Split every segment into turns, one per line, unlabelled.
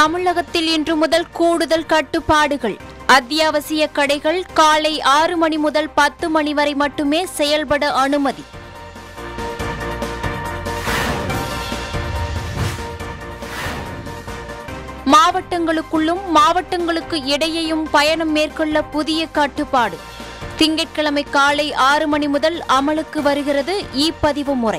தமிழகத்தில் இன்று முதல் கூடுதல் கட்டுப்பாடுகள் அத்தியாவசிய கடைகள் காலை ஆறு மணி முதல் பத்து மணி வரை மட்டுமே செயல்பட அனுமதி மாவட்டங்களுக்குள்ளும் மாவட்டங்களுக்கு இடையேயும் பயணம் மேற்கொள்ள புதிய கட்டுப்பாடு திங்கட்கிழமை காலை ஆறு மணி முதல் அமலுக்கு வருகிறது இ பதிவு முறை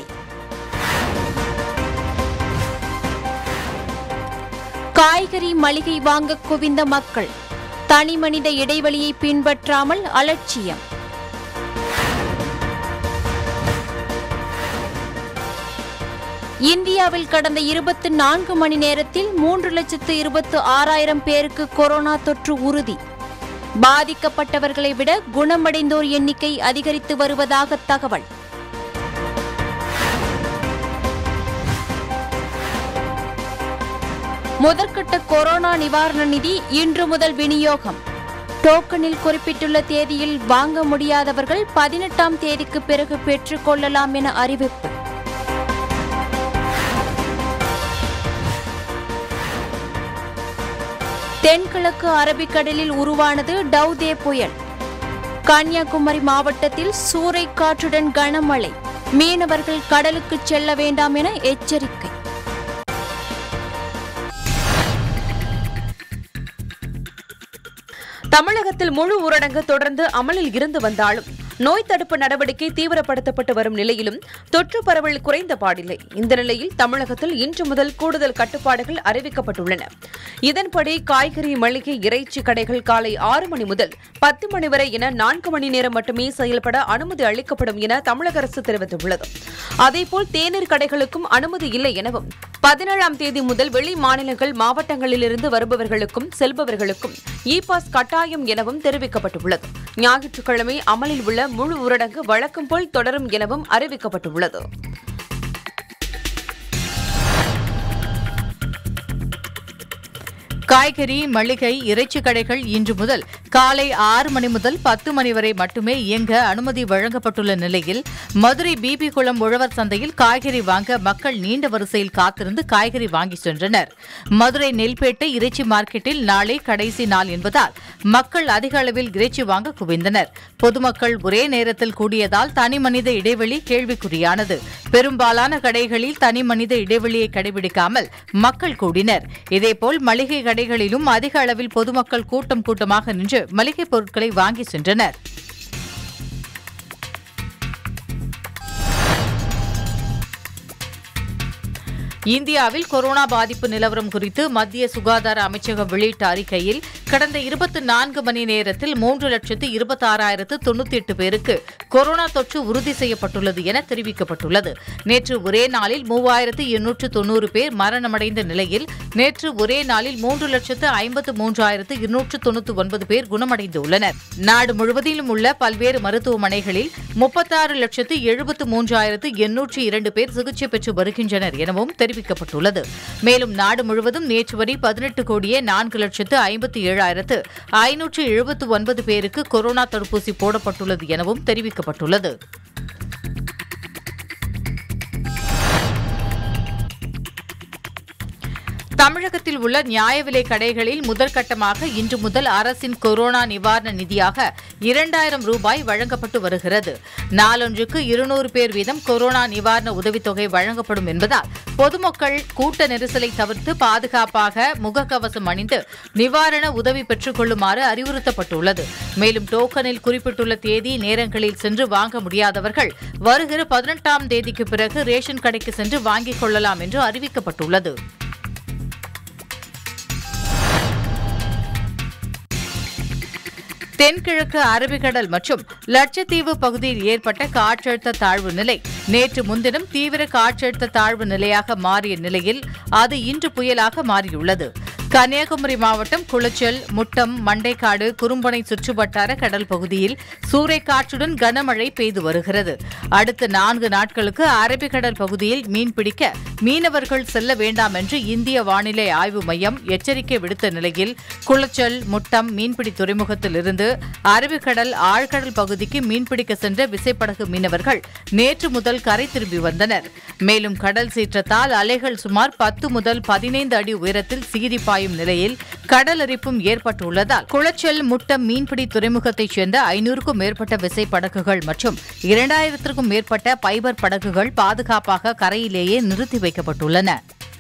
காய்கறி மளிகை வாங்க குவிந்த மக்கள் தனிமனித இடைவெளியை பின்பற்றாமல் அலட்சியம் இந்தியாவில் கடந்த இருபத்தி நான்கு மணி நேரத்தில் மூன்று லட்சத்து இருபத்து ஆறாயிரம் பேருக்கு கொரோனா தொற்று உறுதி பாதிக்கப்பட்டவர்களை விட குணமடைந்தோர் எண்ணிக்கை அதிகரித்து வருவதாக தகவல் முதற்கட்ட கொரோனா நிவாரண நிதி இன்று முதல் விநியோகம் டோக்கனில் குறிப்பிட்டுள்ள தேதியில் வாங்க முடியாதவர்கள் பதினெட்டாம் தேதிக்கு பிறகு பெற்றுக் கொள்ளலாம் என அறிவிப்பு தென்கிழக்கு அரபிக்கடலில் உருவானது டவ்தே புயல் கன்னியாகுமரி மாவட்டத்தில் சூறைக்காற்றுடன் கனமழை மீனவர்கள் கடலுக்கு செல்ல வேண்டாம் என எச்சரிக்கை
தமிழகத்தில் முழு ஊரடங்கு தொடர்ந்து அமலில் இருந்து வந்தாலும் நோய் தடுப்பு நடவடிக்கை தீவிரப்படுத்தப்பட்டு வரும் நிலையிலும் தொற்று பரவல் குறைந்த பாடில்லை இந்த நிலையில் தமிழகத்தில் இன்று முதல் கூடுதல் கட்டுப்பாடுகள் அறிவிக்கப்பட்டுள்ளன இதன்படி காய்கறி மளிகை இறைச்சி கடைகள் காலை ஆறு மணி முதல் பத்து மணி வரை என நான்கு மணி நேரம் மட்டுமே செயல்பட அனுமதி அளிக்கப்படும் என தமிழக அரசு தெரிவித்துள்ளது அதேபோல் தேநீர் கடைகளுக்கும் அனுமதி இல்லை எனவும் பதினேழாம் தேதி முதல் வெளி மாநிலங்கள் மாவட்டங்களிலிருந்து வருபவர்களுக்கும் செல்பவர்களுக்கும் இ பாஸ் கட்டாயம் எனவும் தெரிவிக்கப்பட்டுள்ளது ஞாயிற்றுக்கிழமை அமலில் உள்ள முழு ஊரடங்கு வழக்கம் போல் தொடரும் எனவும் அறிவிக்கப்பட்டுள்ளது
காய்கறி மளிகை இறைச்சி கடைகள் இன்று முதல் காலை ஆறு மணி முதல் பத்து மணி வரை மட்டுமே இயங்க அனுமதி வழங்கப்பட்டுள்ள நிலையில் மதுரை பிபி குளம் உழவர் சந்தையில் காய்கறி வாங்க மக்கள் நீண்ட வரிசையில் காத்திருந்து காய்கறி வாங்கி சென்றனர் மதுரை நெல்பேட்டை இறைச்சி மார்க்கெட்டில் நாளை கடைசி நாள் என்பதால் மக்கள் அதிக அளவில் இறைச்சி வாங்க குவிந்தனர் பொதுமக்கள் ஒரே நேரத்தில் கூடியதால் தனிமனித இடைவெளி கேள்விக்குறியானது பெரும்பாலான கடைகளில் தனிமனித இடைவெளியை கடைபிடிக்காமல் மக்கள் கூடினர் இதேபோல் மளிகை கடைகளிலும் அதிக அளவில் பொதுமக்கள் கூட்டம் கூட்டமாக நின்று மளிகைப் பொருட்களை வாங்கி சென்றனர் இந்தியாவில் கொரோனா பாதிப்பு நிலவரம் குறித்து மத்திய சுகாதார அமைச்சகம் வெளியிட்ட அறிக்கையில் கடந்த இருபத்தி நான்கு மணி நேரத்தில் மூன்று லட்சத்து இருபத்தாறாயிரத்து தொண்ணூத்தி எட்டு பேருக்கு கொரோனா தொற்று உறுதி செய்யப்பட்டுள்ளது என தெரிவிக்கப்பட்டுள்ளது நேற்று ஒரே நாளில் மூவாயிரத்து எண்ணூற்று தொன்னூறு பேர் மரணமடைந்த நிலையில் நேற்று ஒரே நாளில் மூன்று லட்சத்து ஐம்பத்து மூன்றாயிரத்து இருநூற்று தொண்ணூற்று ஒன்பது பேர் குணமடைந்துள்ளனர் நாடு முழுவதிலும் உள்ள பல்வேறு மருத்துவமனைகளில் முப்பத்தாறு லட்சத்து எழுபத்து மூன்றாயிரத்து எண்ணூற்று இரண்டு பேர் சிகிச்சை பெற்று வருகின்றனர் எனவும் தெரிவிக்கப்பட்டுள்ளது மேலும் நாடு முழுவதும் நேற்று வரை பதினெட்டு கோடியே நான்கு லட்சத்து ஐம்பத்தி ஏழாயிரத்து ஐநூற்று எழுபத்து ஒன்பது பேருக்கு கொரோனா தடுப்பூசி போடப்பட்டுள்ளது எனவும் தெரிவிக்கப்பட்டுள்ளது தமிழகத்தில் உள்ள நியாய விலை கடைகளில் முதற்கட்டமாக இன்று முதல் அரசின் கொரோனா நிவாரண நிதியாக இரண்டாயிரம் ரூபாய் வழங்கப்பட்டு வருகிறது நாளொன்றுக்கு இருநூறு பேர் வீதம் கொரோனா நிவாரண உதவித்தொகை வழங்கப்படும் என்பதால் பொதுமக்கள் கூட்ட நெரிசலை தவிர்த்து பாதுகாப்பாக முகக்கவசம் அணிந்து நிவாரண உதவி பெற்றுக் கொள்ளுமாறு அறிவுறுத்தப்பட்டுள்ளது மேலும் டோக்கனில் குறிப்பிட்டுள்ள தேதி நேரங்களில் சென்று வாங்க முடியாதவர்கள் வருகிற பதினெட்டாம் தேதிக்கு பிறகு ரேஷன் கடைக்கு சென்று வாங்கிக் கொள்ளலாம் என்று அறிவிக்கப்பட்டுள்ளது தென்கிழக்கு அரபிக்கடல் மற்றும் லட்சத்தீவு பகுதியில் ஏற்பட்ட காற்றழுத்த தாழ்வு நிலை நேற்று முன்தினம் தீவிர காற்றழுத்த தாழ்வு நிலையாக மாறிய நிலையில் அது இன்று புயலாக மாறியுள்ளது கன்னியாகுமரி மாவட்டம் குளச்சல் முட்டம் மண்டைக்காடு குறும்பனை சுற்றுவட்டார கடல் பகுதியில் சூறைக்காற்றுடன் கனமழை பெய்து வருகிறது அடுத்த நான்கு நாட்களுக்கு அரபிக்கடல் பகுதியில் மீன்பிடிக்க மீனவர்கள் செல்ல வேண்டாம் என்று இந்திய வானிலை ஆய்வு மையம் எச்சரிக்கை விடுத்த நிலையில் குளச்சல் முட்டம் மீன்பிடி துறைமுகத்தில் இருந்து அரபிக்கடல் ஆழ்கடல் பகுதிக்கு மீன்பிடிக்க சென்ற விசைப்படகு மீனவர்கள் நேற்று முதல் கரை திரும்பி வந்தனர் மேலும் கடல் சீற்றத்தால் அலைகள் சுமார் பத்து முதல் பதினைந்து அடி உயரத்தில் சீறி பாயும் பாயும் நிலையில் கடலரிப்பும் ஏற்பட்டுள்ளதால் குளச்சல் முட்டம் மீன்பிடி துறைமுகத்தைச் சேர்ந்த ஐநூறுக்கும் மேற்பட்ட விசைப்படகுகள் மற்றும் இரண்டாயிரத்திற்கும் மேற்பட்ட பைபர் படகுகள் பாதுகாப்பாக கரையிலேயே நிறுத்தி வைக்கப்பட்டுள்ளன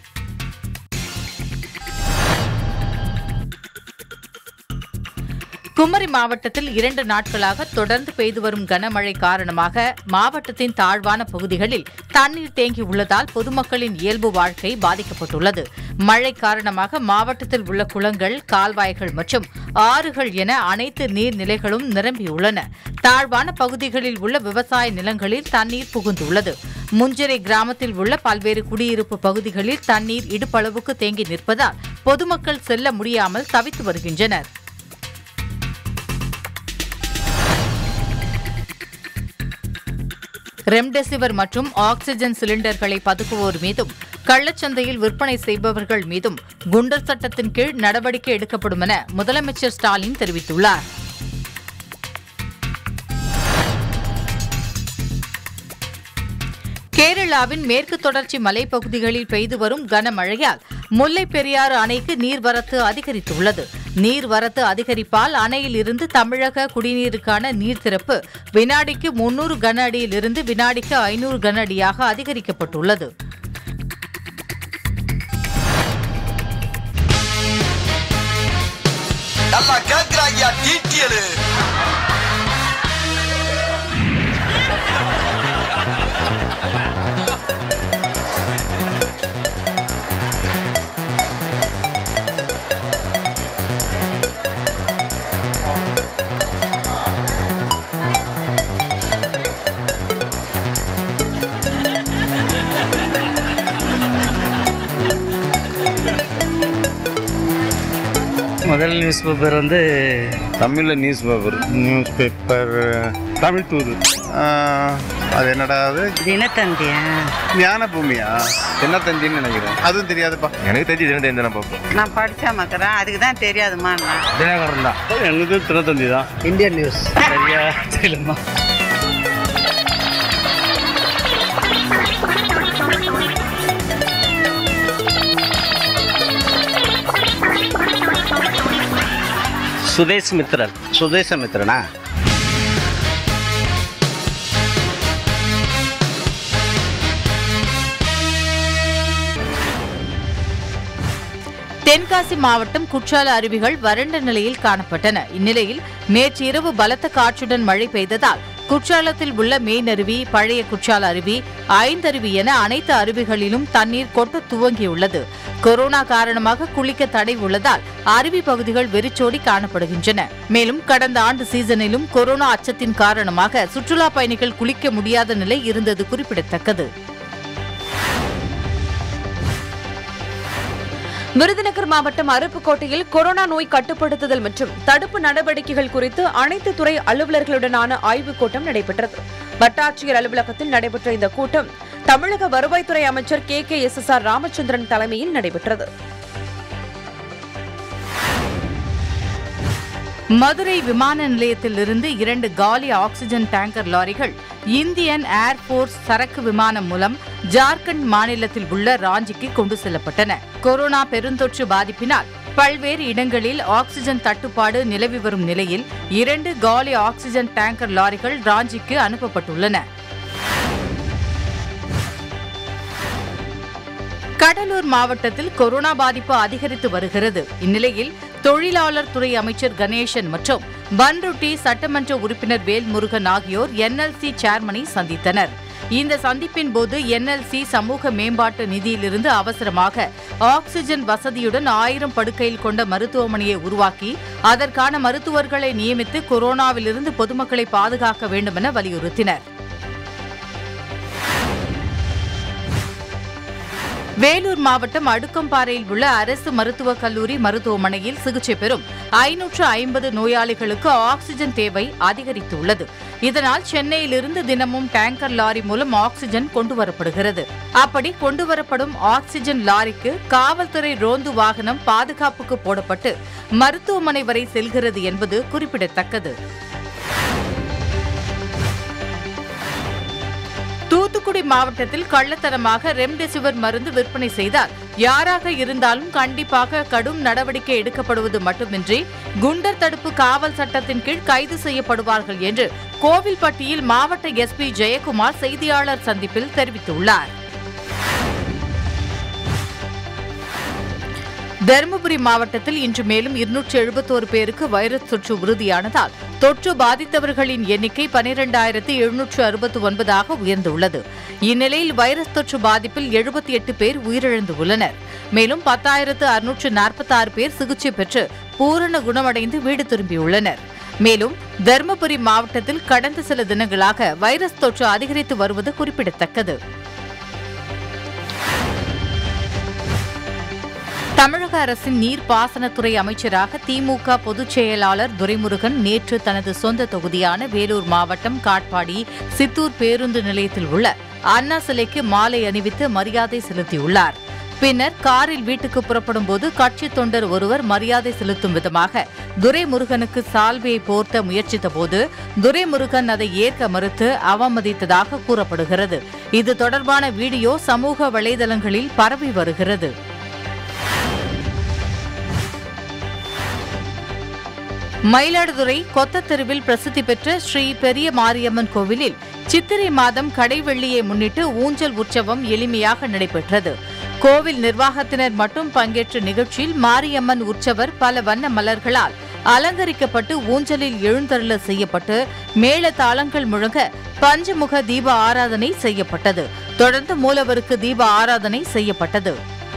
குமரி மாவட்டத்தில் இரண்டு நாட்களாக தொடர்ந்து பெய்து வரும் கனமழை காரணமாக மாவட்டத்தின் தாழ்வான பகுதிகளில் தண்ணீர் தேங்கியுள்ளதால் பொதுமக்களின் இயல்பு வாழ்க்கை பாதிக்கப்பட்டுள்ளது மழை காரணமாக மாவட்டத்தில் உள்ள குளங்கள் கால்வாய்கள் மற்றும் ஆறுகள் என அனைத்து நீர்நிலைகளும் நிரம்பியுள்ளன தாழ்வான பகுதிகளில் உள்ள விவசாய நிலங்களில் தண்ணீர் புகுந்துள்ளது முஞ்சிறை கிராமத்தில் உள்ள பல்வேறு குடியிருப்பு பகுதிகளில் தண்ணீர் இடுப்பளவுக்கு தேங்கி நிற்பதால் பொதுமக்கள் செல்ல முடியாமல் தவித்து வருகின்றனர் ரெம்டெசிவிர் மற்றும் ஆக்ஸிஜன் சிலிண்டர்களை பதுக்குவோர் மீதும் கள்ளச்சந்தையில் விற்பனை செய்பவர்கள் மீதும் குண்டர் சட்டத்தின் கீழ் நடவடிக்கை எடுக்கப்படும் என முதலமைச்சர் ஸ்டாலின் தெரிவித்துள்ளார் கேரளாவின் மேற்கு தொடர்ச்சி மலைப்பகுதிகளில் பெய்து வரும் கனமழையால் முல்லை பெரியாறு அணைக்கு நீர்வரத்து அதிகரித்துள்ளது நீர்வரத்து அதிகரிப்பால் அணையில் இருந்து தமிழக குடிநீருக்கான நீர் திறப்பு வினாடிக்கு முன்னூறு கன அடியிலிருந்து வினாடிக்கு ஐநூறு கன அடியாக அதிகரிக்கப்பட்டுள்ளது
நல்லா கேக்குறாங்கயா டீட்டியலு
முதல் நியூஸ் பேப்பர் வந்து
தமிழில் newspaper
newspaper Tamil தூது அது என்னடா அது
தினத்தந்தியா
ஞான பூமியா
என்ன தந்தின்னு நினைக்கிறேன்
அதுவும் தெரியாதுப்பா
எனக்கு தெரிஞ்சு தினம் தெரிஞ்சு நான் பார்ப்போம்
நான் படிச்சா மக்கறேன் அதுக்கு தான் தெரியாதுமா
தினகரன் தான்
என்னது தினத்தந்தி தான்
இந்தியன் நியூஸ்
சரியா தெரியலம்மா
சுதேஷ் மித்ரன்
சுதேசமித்ரனா
தென்காசி மாவட்டம் குற்றால அருவிகள் வறண்ட நிலையில் காணப்பட்டன இந்நிலையில் நேற்று இரவு பலத்த காற்றுடன் மழை பெய்ததால் குற்றாலத்தில் உள்ள மெயினருவி பழைய குற்றால அருவி ஐந்தருவி என அனைத்து அருவிகளிலும் தண்ணீர் கொட்ட துவங்கியுள்ளது கொரோனா காரணமாக குளிக்க தடை உள்ளதால் அருவி பகுதிகள் வெறிச்சோடி காணப்படுகின்றன மேலும் கடந்த ஆண்டு சீசனிலும் கொரோனா அச்சத்தின் காரணமாக சுற்றுலா பயணிகள் குளிக்க முடியாத நிலை இருந்தது குறிப்பிடத்தக்கது
விருதுநகர் மாவட்டம் அருப்புக்கோட்டையில் கொரோனா நோய் கட்டுப்படுத்துதல் மற்றும் தடுப்பு நடவடிக்கைகள் குறித்து அனைத்து துறை அலுவலர்களுடனான ஆய்வுக் கூட்டம் நடைபெற்றது வட்டாட்சியர் அலுவலகத்தில் நடைபெற்ற இந்த கூட்டம் தமிழக வருவாய்த்துறை அமைச்சர் K K S S R Ramachandran தலைமையில் நடைபெற்றது
மதுரை விமான நிலையத்திலிருந்து இரண்டு காலி ஆக்ஸிஜன் டேங்கர் லாரிகள் இந்தியன் ஏர்போர்ஸ் சரக்கு விமானம் மூலம் ஜார்க்கண்ட் மாநிலத்தில் உள்ள ராஞ்சிக்கு கொண்டு செல்லப்பட்டன கொரோனா பெருந்தொற்று பாதிப்பினால் பல்வேறு இடங்களில் ஆக்ஸிஜன் தட்டுப்பாடு நிலவி வரும் நிலையில் இரண்டு காலி ஆக்ஸிஜன் டேங்கர் லாரிகள் ராஞ்சிக்கு அனுப்பப்பட்டுள்ளன கடலூர் மாவட்டத்தில் கொரோனா பாதிப்பு அதிகரித்து வருகிறது இந்நிலையில் தொழிலாளர் துறை அமைச்சர் கணேசன் மற்றும் பன்ருட்டி சட்டமன்ற உறுப்பினர் வேல்முருகன் ஆகியோர் என்எல்சி சேர்மனை சந்தித்தனர் இந்த சந்திப்பின் போது என்எல்சி சமூக மேம்பாட்டு நிதியிலிருந்து அவசரமாக ஆக்ஸிஜன் வசதியுடன் ஆயிரம் படுக்கையில் கொண்ட மருத்துவமனையை உருவாக்கி அதற்கான மருத்துவர்களை நியமித்து கொரோனாவிலிருந்து பொதுமக்களை பாதுகாக்க வேண்டும் என வலியுறுத்தினர் வேலூர் மாவட்டம் அடுக்கம்பாறையில் உள்ள அரசு மருத்துவக் கல்லூரி மருத்துவமனையில் சிகிச்சை பெறும் ஐநூற்று ஐம்பது நோயாளிகளுக்கு ஆக்ஸிஜன் தேவை அதிகரித்துள்ளது இதனால் சென்னையிலிருந்து தினமும் டேங்கர் லாரி மூலம் ஆக்ஸிஜன் கொண்டுவரப்படுகிறது அப்படி கொண்டுவரப்படும் ஆக்ஸிஜன் லாரிக்கு காவல்துறை ரோந்து வாகனம் பாதுகாப்புக்கு போடப்பட்டு மருத்துவமனை வரை செல்கிறது என்பது குறிப்பிடத்தக்கது தூத்துக்குடி மாவட்டத்தில் கள்ளத்தனமாக ரெம்டெசிவிர் மருந்து விற்பனை செய்தால் யாராக இருந்தாலும் கண்டிப்பாக கடும் நடவடிக்கை எடுக்கப்படுவது மட்டுமின்றி குண்டர் தடுப்பு காவல் சட்டத்தின் கீழ் கைது செய்யப்படுவார்கள் என்று கோவில்பட்டியில் மாவட்ட எஸ்பி ஜெயக்குமார் செய்தியாளர் சந்திப்பில் தெரிவித்துள்ளார் தருமபுரி மாவட்டத்தில் இன்று மேலும் இருநூற்று எழுபத்தோரு பேருக்கு வைரஸ் தொற்று உறுதியானதால் தொற்று பாதித்தவர்களின் எண்ணிக்கை பனிரெண்டாயிரத்து எழுநூற்று அறுபத்து ஒன்பதாக உயர்ந்துள்ளது இந்நிலையில் வைரஸ் தொற்று பாதிப்பில் எழுபத்தி எட்டு பேர் உயிரிழந்து உள்ளனர் மேலும் பத்தாயிரத்து அறுநூற்று நாற்பத்தாறு பேர் சிகிச்சை பெற்று பூரண குணமடைந்து வீடு திரும்பியுள்ளனர் மேலும் தருமபுரி மாவட்டத்தில் கடந்த சில தினங்களாக வைரஸ் தொற்று அதிகரித்து வருவது குறிப்பிடத்தக்கது தமிழக அரசின் நீர்ப்பாசனத்துறை அமைச்சராக திமுக பொதுச் செயலாளர் துரைமுருகன் நேற்று தனது சொந்த தொகுதியான வேலூர் மாவட்டம் காட்பாடி சித்தூர் பேருந்து நிலையத்தில் உள்ள அண்ணா சிலைக்கு மாலை அணிவித்து மரியாதை செலுத்தியுள்ளார் பின்னர் காரில் வீட்டுக்கு புறப்படும் போது கட்சி தொண்டர் ஒருவர் மரியாதை செலுத்தும் விதமாக துரைமுருகனுக்கு சால்வையை போர்த்த முயற்சித்தபோது துரைமுருகன் அதை ஏற்க மறுத்து அவமதித்ததாக கூறப்படுகிறது இது தொடர்பான வீடியோ சமூக வலைதளங்களில் பரவி வருகிறது மயிலாடுதுறை கொத்தத்தெருவில் பிரசித்தி பெற்ற ஸ்ரீ பெரிய மாரியம்மன் கோவிலில் சித்திரை மாதம் கடைவெள்ளியை முன்னிட்டு ஊஞ்சல் உற்சவம் எளிமையாக நடைபெற்றது கோவில் நிர்வாகத்தினர் மட்டும் பங்கேற்ற நிகழ்ச்சியில் மாரியம்மன் உற்சவர் பல வண்ண மலர்களால் அலங்கரிக்கப்பட்டு ஊஞ்சலில் எழுந்தருள செய்யப்பட்டு மேள தாளங்கள் முழங்க பஞ்சமுக தீப ஆராதனை செய்யப்பட்டது தொடர்ந்து மூலவருக்கு தீப ஆராதனை செய்யப்பட்டது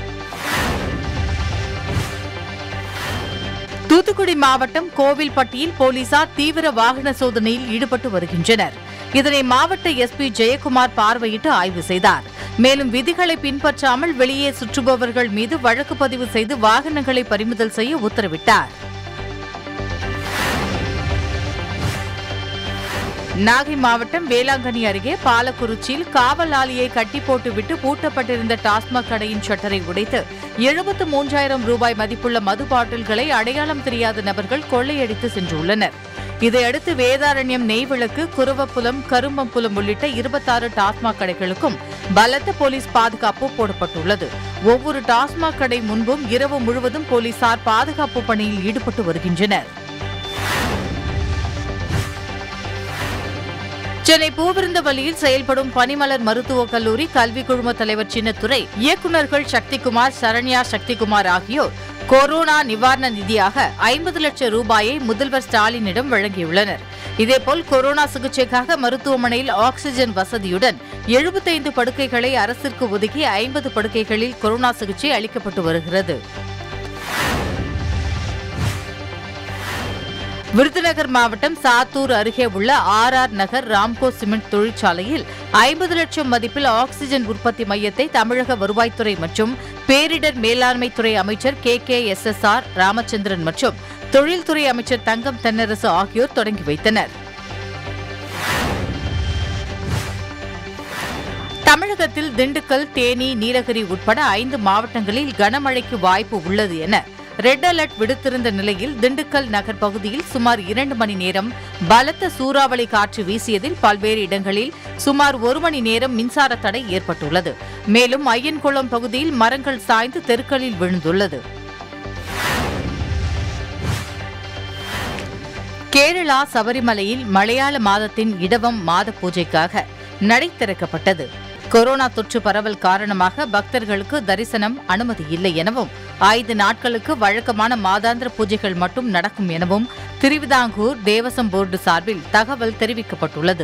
தூத்துக்குடி மாவட்டம் கோவில்பட்டியில் போலீசார் தீவிர வாகன சோதனையில் ஈடுபட்டு வருகின்றனர் இதனை மாவட்ட எஸ்பி ஜெயக்குமார் பார்வையிட்டு ஆய்வு செய்தார் மேலும் விதிகளை பின்பற்றாமல் வெளியே சுற்றுபவர்கள் மீது வழக்கு பதிவு செய்து வாகனங்களை பறிமுதல் செய்ய உத்தரவிட்டார் நாகை மாவட்டம் வேளாங்கண்ணி அருகே பாலக்குறிச்சியில் காவல் ஆலியை கட்டி போட்டுவிட்டு பூட்டப்பட்டிருந்த டாஸ்மாக் கடையின் ஷட்டரை உடைத்து எழுபத்து மூன்றாயிரம் ரூபாய் மதிப்புள்ள மது பாட்டில்களை அடையாளம் தெரியாத நபர்கள் கொள்ளையடித்து சென்றுள்ளனர் இதையடுத்து வேதாரண்யம் நெய்விளக்கு குருவப்புலம் கரும்பம்புலம் உள்ளிட்ட இருபத்தாறு டாஸ்மாக் கடைகளுக்கும் பலத்த போலீஸ் பாதுகாப்பு போடப்பட்டுள்ளது ஒவ்வொரு டாஸ்மாக் கடை முன்பும் இரவு முழுவதும் போலீசார் பாதுகாப்பு பணியில் ஈடுபட்டு வருகின்றனர் சென்னை பூவிருந்தவல்லியில் செயல்படும் பனிமலர் மருத்துவக் கல்லூரி கல்வி குழும தலைவர் சின்னத்துறை இயக்குநர்கள் சக்திகுமார் சரண்யா சக்திகுமார் ஆகியோர் கொரோனா நிவாரண நிதியாக ஐம்பது லட்சம் ரூபாயை முதல்வர் ஸ்டாலினிடம் வழங்கியுள்ளனர் இதேபோல் கொரோனா சிகிச்சைக்காக மருத்துவமனையில் ஆக்ஸிஜன் வசதியுடன் எழுபத்தைந்து படுக்கைகளை அரசிற்கு ஒதுக்கி ஐம்பது படுக்கைகளில் கொரோனா சிகிச்சை அளிக்கப்பட்டு வருகிறது விருதுநகர் மாவட்டம் சாத்தூர் அருகே உள்ள R R Nagar Ramco cement தொழிற்சாலையில் ஐம்பது லட்சம் மதிப்பில் ஆக்ஸிஜன் உற்பத்தி மையத்தை தமிழக வருவாய்த்துறை மற்றும் பேரிடர் மேலாண்மைத்துறை அமைச்சர் K K S S R Ramachandran மற்றும் தொழில்துறை அமைச்சர் தங்கம் தென்னரசு ஆகியோர் தொடங்கி வைத்தனர் தமிழகத்தில் திண்டுக்கல் தேனி நீலகிரி உட்பட ஐந்து மாவட்டங்களில் கனமழைக்கு வாய்ப்பு உள்ளது என ரெட் அலர்ட் விடுத்திருந்த நிலையில் திண்டுக்கல் நகர் பகுதியில் சுமார் இரண்டு மணி நேரம் பலத்த சூறாவளி காற்று வீசியதில் பல்வேறு இடங்களில் சுமார் ஒரு மணி நேரம் மின்சார தடை ஏற்பட்டுள்ளது மேலும் ஐயன்குளம் பகுதியில் மரங்கள் சாய்ந்து தெருக்களில் விழுந்துள்ளது கேரளா சபரிமலையில் மலையாள மாதத்தின் இடவம் மாத பூஜைக்காக நடை திறக்கப்பட்டது கொரோனா தொற்று பரவல் காரணமாக பக்தர்களுக்கு தரிசனம் அனுமதி இல்லை எனவும் ஐந்து நாட்களுக்கு வழக்கமான மாதாந்திர பூஜைகள் மட்டும் நடக்கும் எனவும் திருவிதாங்கூர் தேவசம் போர்டு சார்பில் தகவல் தெரிவிக்கப்பட்டுள்ளது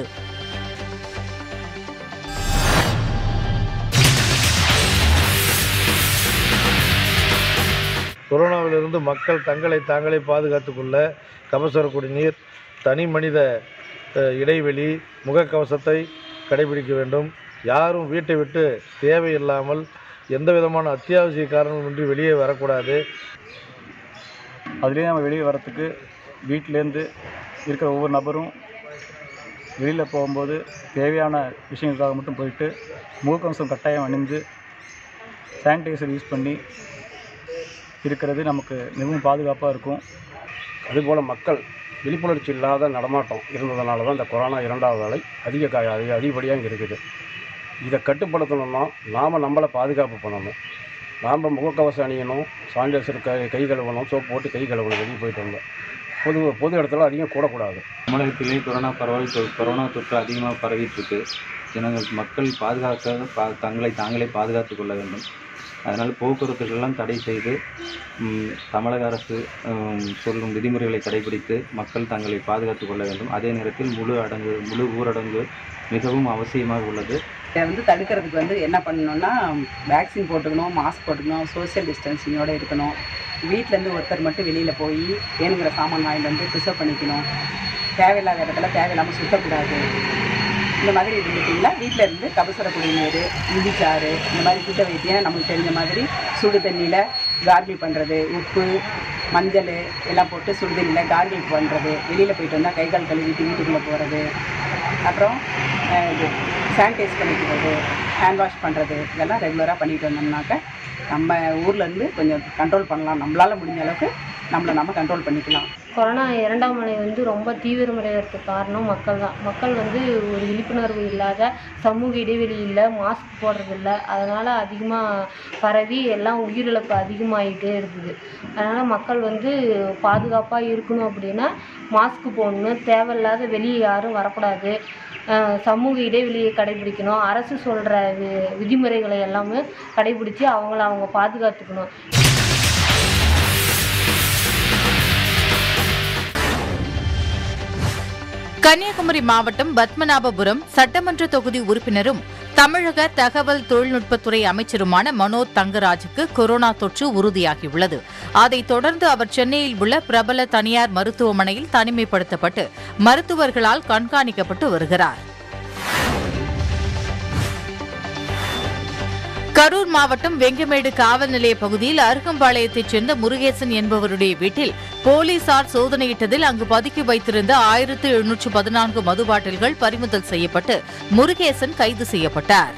கொரோனாவிலிருந்து மக்கள் தங்களை தாங்களே பாதுகாத்துக் கொள்ள கபசுர குடிநீர் தனி மனித அஹ், இடைவெளி முகக்கவசத்தை கடைபிடிக்க வேண்டும் யாரும் வீட்டை விட்டு தேவையில்லாமல் எந்த விதமான அத்தியாவசிய காரணமின்றி வெளியே வரக்கூடாது
அதுலேயே நம்ம வெளியே வரத்துக்கு வீட்டிலேருந்து இருக்கிற ஒவ்வொரு நபரும் வெளியில் போகும்போது தேவையான விஷயங்களுக்காக மட்டும் போயிட்டு முகக்கவசம் கட்டாயம் அணிந்து சானிடைசர் யூஸ் பண்ணி இருக்கிறது நமக்கு மிகவும் பாதுகாப்பாக இருக்கும்
அதுபோல் மக்கள் விழிப்புணர்ச்சி இல்லாத நடமாட்டம் இருந்ததுனால தான் இந்த கொரோனா இரண்டாவது அலை அதிக கா அதிக அதிகப்படியாக இங்கே இருக்குது இதை கட்டுப்படுத்தணும்னா நாம் நம்மளை பாதுகாப்பு பண்ணணும் நாம் முகக்கவசம் அணியணும் சானிடைசர் கை கை கழுவணும் சோப்பு போட்டு கை கழுவணும் வெளியே போயிட்டு வந்தோம் பொது பொது இடத்துல அதிகம் கூடக்கூடாது
தமிழகத்திலே கொரோனா பரவல் தொ- கொரோனா தொற்று அதிகமாக பரவிட்டு இருக்கு ஜனங்கள் மக்கள் பாதுகாக்க பா தங்களை தாங்களே பாதுகாத்துக் கொள்ள வேண்டும் அதனால் போக்குவரத்துகளெல்லாம் தடை செய்து ம், தமிழக அரசு ம், சொல்லும் விதிமுறைகளை கடைபிடித்து மக்கள் தங்களை பாதுகாத்துக் கொள்ள வேண்டும் அதே நேரத்தில் முழு அடங்கு முழு ஊரடங்கு மிகவும் அவசியமாக உள்ளது
இதை வந்து தடுக்கிறதுக்கு வந்து என்ன பண்ணணும்னா வேக்சின் போட்டுக்கணும் மாஸ்க் போட்டுக்கணும் சோஷியல் டிஸ்டன்சிங்கோட இருக்கணும் வீட்டிலேருந்து ஒருத்தர் மட்டும் வெளியில் போய் வேணுங்கிற சாமான் வாங்கிட்டு வந்து ப்ரிசர்வ் பண்ணிக்கணும் தேவையில்லாத இடத்துல தேவையில்லாமல் சுத்தக்கூடாது இந்த மாதிரி இருந்துட்டிங்களா வீட்டில் இருந்து கபசுர குடிநீர் இஞ்சிச்சாறு இந்த மாதிரி சுத்த வைத்தியம் நமக்கு தெரிஞ்ச மாதிரி சுடு தண்ணியில் கார்கிள் பண்ணுறது உப்பு மஞ்சள் எல்லாம் போட்டு சுடு தண்ணியில் கார்கிள் பண்ணுறது வெளியில் போயிட்டு வந்தால் கை கால் கழுவிட்டு வீட்டுக்குள்ளே போகிறது அப்புறம் அஹ், இது சானிடைஸ் பண்ணிக்கிறது ஹேண்ட் வாஷ் பண்ணுறது இதெல்லாம் ரெகுலராக பண்ணிட்டு வந்தோம்னாக்க நம்ம ஊர்லேருந்து கொஞ்சம் கண்ட்ரோல் பண்ணலாம் நம்மளால் முடிஞ்ச அளவுக்கு நம்மளை நம்ம கண்ட்ரோல் பண்ணிக்கலாம்
கொரோனா இரண்டாம் அலை வந்து ரொம்ப தீவிரமடைகிறதுக்கு காரணம் மக்கள் தான் மக்கள் வந்து ஒரு விழிப்புணர்வு இல்லாத சமூக இடைவெளி இல்லை மாஸ்க் போடுறதில்ல அதனால் அதிகமாக பரவி எல்லாம் உயிரிழப்பு அதிகமாகிட்டே இருக்குது அதனால் மக்கள் வந்து பாதுகாப்பாக இருக்கணும் அப்படின்னா மாஸ்க் போடணும் தேவையில்லாத வெளியே யாரும் வரக்கூடாது அஹ் சமூக இடைவெளியை கடைபிடிக்கணும் அரசு சொல்கிற வி விதிமுறைகளை எல்லாமே கடைபிடிச்சு அவங்கள அவங்க பாதுகாத்துக்கணும்
கன்னியாகுமரி மாவட்டம் பத்மநாபபுரம் சட்டமன்ற தொகுதி உறுப்பினரும் தமிழக தகவல் தொழில்நுட்பத்துறை அமைச்சருமான மனோஜ் தங்கராஜுக்கு கொரோனா தொற்று உறுதியாகியுள்ளது அதைத் தொடர்ந்து அவர் சென்னையில் உள்ள பிரபல தனியார் மருத்துவமனையில் தனிமைப்படுத்தப்பட்டு மருத்துவர்களால் கண்காணிக்கப்பட்டு வருகிறார் கரூர் மாவட்டம் வெங்கமேடு காவல் நிலைய பகுதியில் அருகம்பாளையத்தைச் சேர்ந்த முருகேசன் என்பவருடைய வீட்டில் போலீசார் சோதனையிட்டதில் அங்கு பதுக்கி வைத்திருந்த ஆயிரத்து எழுநூற்று பதினான்கு மது பாட்டில்கள் பறிமுதல் செய்யப்பட்டு முருகேசன் கைது செய்யப்பட்டார்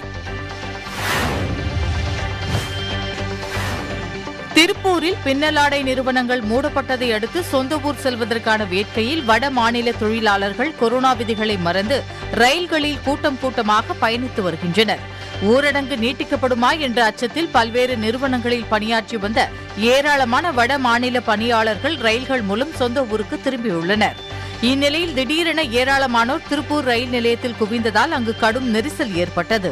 திருப்பூரில் பின்னலாடை நிறுவனங்கள் மூடப்பட்டதை அடுத்து சொந்த ஊர் செல்வதற்கான வேட்கையில் வட மாநில தொழிலாளர்கள் கொரோனா விதிகளை மறந்து ரயில்களில் கூட்டம் கூட்டமாக பயணித்து வருகின்றனர் ஊரடங்கு நீட்டிக்கப்படுமா என்ற அச்சத்தில் பல்வேறு நிறுவனங்களில் பணியாற்றி வந்த ஏராளமான வட மாநில பணியாளர்கள் ரயில்கள் மூலம் சொந்த ஊருக்கு திரும்பியுள்ளனர் இந்நிலையில் திடீரென ஏராளமானோர் திருப்பூர் ரயில் நிலையத்தில் குவிந்ததால் அங்கு கடும் நெரிசல் ஏற்பட்டது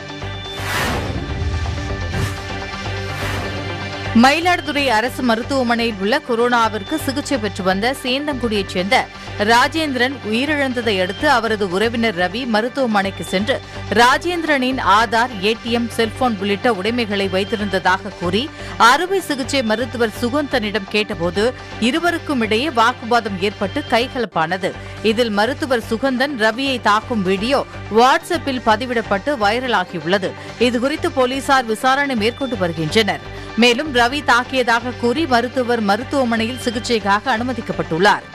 மயிலாடுதுறை அரசு மருத்துவமனையில் உள்ள கொரோனாவிற்கு சிகிச்சை பெற்று வந்த சேந்தங்குடியைச் சேர்ந்த ராஜேந்திரன் உயிரிழந்ததை அடுத்து அவரது உறவினர் ரவி மருத்துவமனைக்கு சென்று ராஜேந்திரனின் ஆதார் ஏடிஎம் செல்போன் உள்ளிட்ட உடைமைகளை வைத்திருந்ததாக கூறி அறுவை சிகிச்சை மருத்துவர் சுகந்தனிடம் கேட்டபோது இருவருக்கும் இடையே வாக்குவாதம் ஏற்பட்டு கைகலப்பானது இதில் மருத்துவர் சுகந்தன் ரவியை தாக்கும் வீடியோ வாட்ஸ்அப்பில் பதிவிடப்பட்டு வைரலாகியுள்ளது இதுகுறித்து போலீசார் விசாரணை மேற்கொண்டு வருகின்றனர் மேலும் ரவி தாக்கியதாக கூறி மருத்துவர் மருத்துவமனையில் சிகிச்சைக்காக அனுமதிக்கப்பட்டுள்ளார்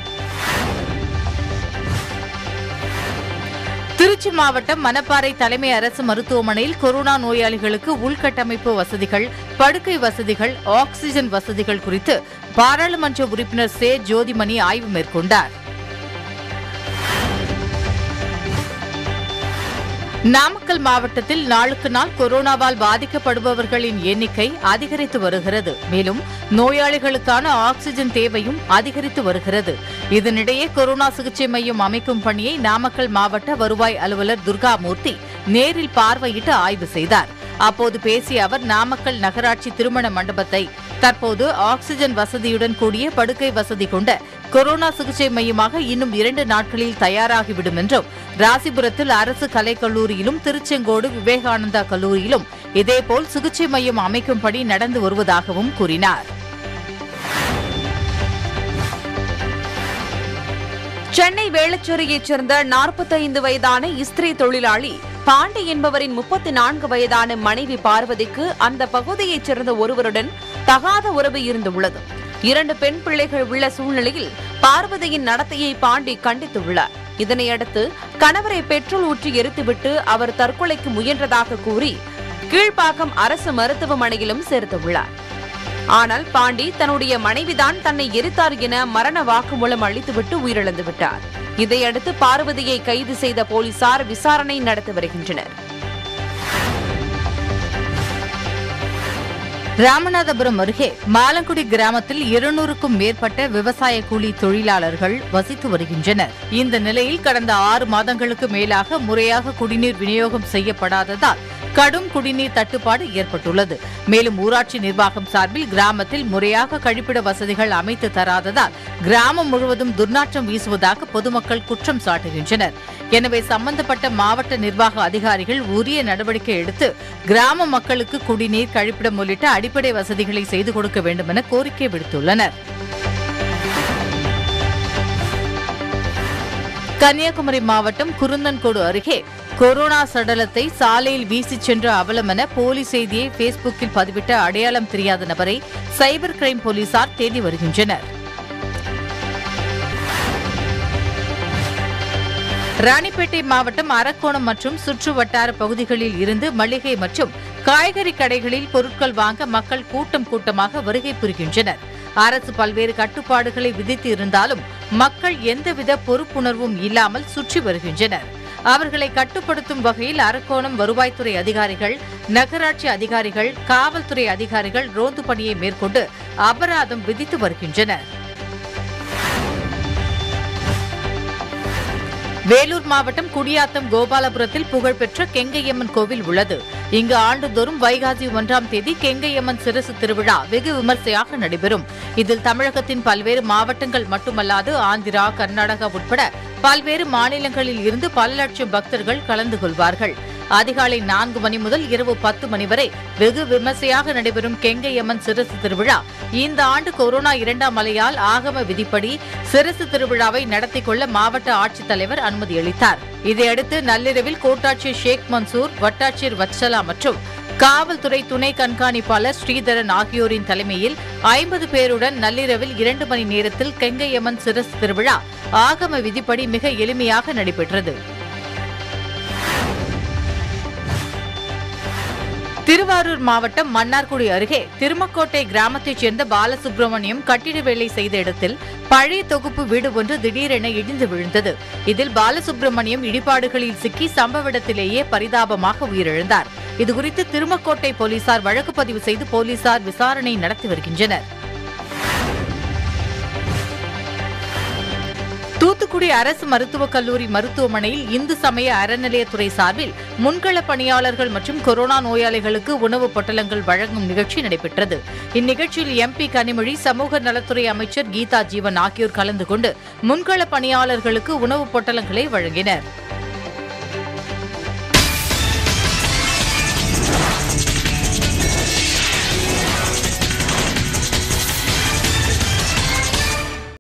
திருச்சி மாவட்டம் மணப்பாறை தலைமை அரசு மருத்துவமனையில் கொரோனா நோயாளிகளுக்கு உள்கட்டமைப்பு வசதிகள் படுக்கை வசதிகள் ஆக்ஸிஜன் வசதிகள் குறித்து பாராளுமன்ற உறுப்பினர் சே ஜோதிமணி ஆய்வு மேற்கொண்டார் நாமக்கல் மாவட்டத்தில் நாளுக்கு நாள் கொரோனாவால் பாதிக்கப்படுபவர்களின் எண்ணிக்கை அதிகரித்து வருகிறது மேலும் நோயாளிகளுக்கான ஆக்ஸிஜன் தேவையும் அதிகரித்து வருகிறது இதனிடையே கொரோனா சிகிச்சை மையம் அமைக்கும் பணியை நாமக்கல் மாவட்ட வருவாய் அலுவலர் துர்காமூர்த்தி நேரில் பார்வையிட்டு ஆய்வு செய்தார் அப்போது பேசிய அவர் நாமக்கல் நகராட்சி திருமண மண்டபத்தை தற்போது ஆக்ஸிஜன் வசதியுடன் கூடிய படுக்கை வசதி கொண்ட கொரோனா சிகிச்சை மையமாக இன்னும் இரண்டு நாட்களில் தயாராகிவிடும் என்றும் ராசிபுரத்தில் அரசு கலைக்கல்லூரியிலும் திருச்செங்கோடு விவேகானந்தா கல்லூரியிலும் இதேபோல் சிகிச்சை மையம் அமைக்கும் பணி நடந்து வருவதாகவும் கூறினார்
சென்னை வேளச்சேரியைச் சேர்ந்த நாற்பத்தைந்து வயதான இஸ்திரி தொழிலாளி பாண்டி என்பவரின் முப்பத்தி நான்கு வயதான மனைவி பார்வதிக்கு அந்த பகுதியைச் சேர்ந்த ஒருவருடன் தகாத உறவு இருந்துள்ளது இரண்டு பெண் பிள்ளைகள் உள்ள சூழ்நிலையில் பார்வதியின் நடத்தையை பாண்டி கண்டித்துள்ளார் இதனையடுத்து கணவரை பெட்ரோல் ஊற்றி எரித்துவிட்டு அவர் தற்கொலைக்கு முயன்றதாக கூறி கீழ்ப்பாக்கம் அரசு மருத்துவமனையிலும் சேர்த்துள்ளார் ஆனால் பாண்டி தன்னுடைய மனைவிதான் தன்னை எரித்தார் என மரண வாக்குமூலம் அளித்துவிட்டு உயிரிழந்து விட்டார் இதையடுத்து பார்வதியை கைது செய்த போலீசார் விசாரணை நடத்தி வருகின்றனர்
ராமநாதபுரம் அருகே மாலங்குடி கிராமத்தில் இருநூறுக்கும் மேற்பட்ட விவசாய கூலி தொழிலாளர்கள் வசித்து வருகின்றனர் இந்த நிலையில் கடந்த ஆறு மாதங்களுக்கு மேலாக முறையாக குடிநீர் விநியோகம் செய்யப்படாததால் கடும் குடிநீர் தட்டுப்பாடு ஏற்பட்டுள்ளது மேலும் ஊராட்சி நிர்வாகம் சார்பில் கிராமத்தில் முறையாக கழிப்பிட வசதிகள் அமைத்து தராததால் கிராமம் முழுவதும் துர்நாற்றம் வீசுவதாக பொதுமக்கள் குற்றம் சாட்டுகின்றனர் எனவே சம்பந்தப்பட்ட மாவட்ட நிர்வாக அதிகாரிகள் உரிய நடவடிக்கை எடுத்து கிராம மக்களுக்கு குடிநீர் கழிப்பிடம் உள்ளிட்ட அடிப்படை வசதிகளை செய்து கொடுக்க வேண்டும் என கோரிக்கை விடுத்துள்ளனர் கன்னியாகுமரி மாவட்டம் குருந்தன்கோடு அருகே கொரோனா சடலத்தை சாலையில் வீசிச் சென்ற அவலம் என போலி செய்தியை பேஸ்புக்கில் பதிவிட்ட அடையாளம் தெரியாத நபரை சைபர் கிரைம் போலீசார் தேடி வருகின்றனர் ராணிப்பேட்டை மாவட்டம் அரக்கோணம் மற்றும் சுற்று வட்டார பகுதிகளில் இருந்து மளிகை மற்றும் காய்கறி கடைகளில் பொருட்கள் வாங்க மக்கள் கூட்டம் கூட்டமாக வருகை புரிகின்றனர் அரசு பல்வேறு கட்டுப்பாடுகளை விதித்து இருந்தாலும் மக்கள் எந்தவித பொறுப்புணர்வும் இல்லாமல் சுற்றி வருகின்றனர் அவர்களை கட்டுப்படுத்தும் வகையில் அரக்கோணம் வருவாய்த்துறை அதிகாரிகள் நகராட்சி அதிகாரிகள் காவல்துறை அதிகாரிகள் ரோந்து பணியை மேற்கொண்டு அபராதம் விதித்து வருகின்றனர் வேலூர் மாவட்டம் குடியாத்தம் கோபாலபுரத்தில் புகழ்பெற்ற கெங்கையம்மன் கோவில் உள்ளது இங்கு ஆண்டுதோறும் வைகாசி ஒன்றாம் தேதி கெங்கையம்மன் சிரசு திருவிழா வெகு விமர்சையாக நடைபெறும் இதில் தமிழகத்தின் பல்வேறு மாவட்டங்கள் மட்டுமல்லாது ஆந்திரா கர்நாடகா உட்பட பல்வேறு மாநிலங்களில் இருந்து பல லட்சம் பக்தர்கள் கலந்து கொள்வார்கள் அதிகாலை நான்கு மணி முதல் இரவு பத்து மணி வரை வெகு விமர்சையாக நடைபெறும் கெங்கையம்மன் சிரசு திருவிழா இந்த ஆண்டு கொரோனா இரண்டாம் அலையால் ஆகம விதிப்படி சிரசு திருவிழாவை நடத்திக் கொள்ள மாவட்ட ஆட்சித்தலைவர் அனுமதி அளித்தார் இதையடுத்து நள்ளிரவில் கோட்டாட்சியர் ஷேக் மன்சூர் வட்டாட்சியர் வத்சலா மற்றும் காவல்துறை துணை கண்காணிப்பாளர் ஸ்ரீதரன் ஆகியோரின் தலைமையில் ஐம்பது பேருடன் நள்ளிரவில் இரண்டு மணி நேரத்தில் கெங்கையம்மன் சிரசு திருவிழா ஆகம விதிப்படி மிக எளிமையாக நடைபெற்றது திருவாரூர் மாவட்டம் மன்னார்குடி அருகே திருமக்கோட்டை கிராமத்தைச் சேர்ந்த பாலசுப்ரமணியம் கட்டிட வேலை செய்த இடத்தில் பழைய தொகுப்பு வீடு ஒன்று திடீரென இடிந்து விழுந்தது இதில் பாலசுப்ரமணியம் இடிபாடுகளில் சிக்கி சம்பவ இடத்திலேயே பரிதாபமாக உயிரிழந்தார் இதுகுறித்து திருமக்கோட்டை போலீசார் வழக்கு பதிவு செய்து போலீசார் விசாரணை நடத்தி வருகின்றனர் தூத்துக்குடி அரசு மருத்துவக் கல்லூரி மருத்துவமனையில் இந்து சமய அறநிலையத்துறை சார்பில் முன்கள பணியாளர்கள் மற்றும் கொரோனா நோயாளிகளுக்கு உணவுப் பொட்டலங்கள் வழங்கும் நிகழ்ச்சி நடைபெற்றது இந்நிகழ்ச்சியில் எம்பி கனிமொழி சமூக நலத்துறை அமைச்சர் கீதா ஜீவன் ஆகியோர் கலந்து கொண்டு முன்கள பணியாளர்களுக்கு உணவுப் பொட்டலங்களை வழங்கினர்